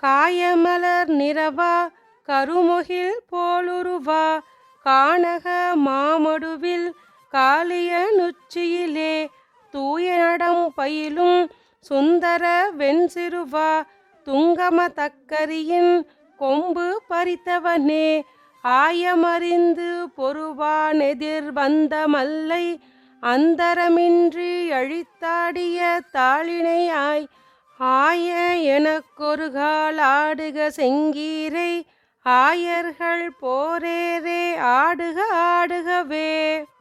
காயமலர் நிறவா கருமுகில் போலுருவா கானக மாமடுவில் காளிய நுச்சியிலே தூய நடம் பயிலும் சுந்தர வெண்சிறுவா துங்கம தக்கரியின் கொம்பு பறித்தவனே ஆயமறிந்து பொறுவான் எதிர் வந்த மல்லை அந்தரமின்றி அழித்தாடிய தாளினையாய் ஆய எனக்கொரு கால் ஆடுக செங்கீரை ஆயர்கள் போரேரே ஆடுக ஆடுகவே